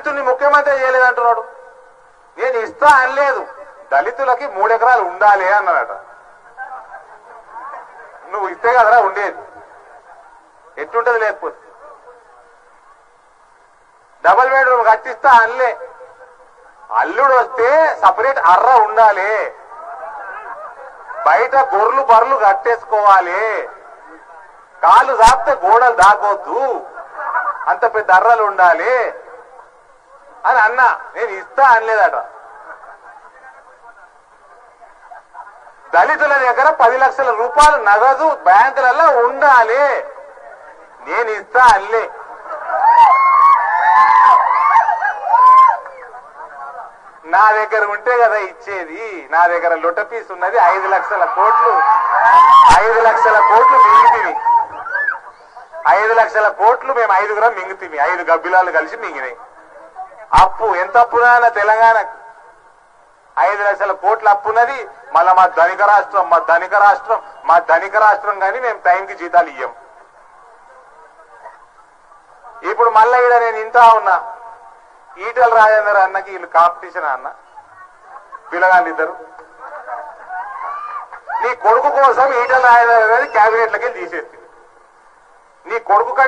దళితుని ముఖ్యమంత్రి చేయలేదంటున్నాడు నేను ఇస్తా అనలేదు దళితులకి మూడెకరాలు ఉండాలి అన్నాడట నువ్వు ఇస్తే కదరా ఉండేది ఎట్టుంటది లేకపోతే డబల్ బెడ్రూమ్ కట్టిస్తా అనలే అల్లుడు వస్తే సపరేట్ అర్ర ఉండాలి బయట గొర్రెలు బర్రెలు కట్టేసుకోవాలి కాళ్ళు దాపితే గోడలు దాకొద్దు అంత పెద్ద అర్రలు ఉండాలి అని అన్నా నేను ఇస్తా అనలేదట దళితుల దగ్గర పది లక్షల రూపాయలు నగదు బ్యాంకులలో ఉండాలి నేను ఇస్తా అనలే నా దగ్గర ఉంటే కదా ఇచ్చేది నా దగ్గర లొట్ట పీస్ ఉన్నది ఐదు లక్షల కోట్లు ఐదు లక్షల కోట్లు మింగితివి ఐదు లక్షల కోట్లు మేము ఐదుగురం మింగుతిమి ఐదు గబ్బిలాలు కలిసి మింగినాయి అప్పు ఎంత అప్పునా తెలంగాణకు ఐదు లక్షల కోట్ల అప్పున్నది మళ్ళా మా ధనిక రాష్ట్రం మా ధనిక రాష్ట్రం మా ధనిక రాష్ట్రం కానీ మేము టైంకి జీతాలు ఇయ్యం ఇప్పుడు మళ్ళా ఈడ నేను ఇంటా ఉన్నా ఈటల రాజేందర్ అన్నకి వీళ్ళు కాంపిటీషన్ అన్న పిల్లగాళ్ళు ఇద్దరు నీ కొడుకు కోసం ఈటల రాజేందర్ అనేది క్యాబినెట్లకి తీసేస్తుంది నీ కొడుకు కంటే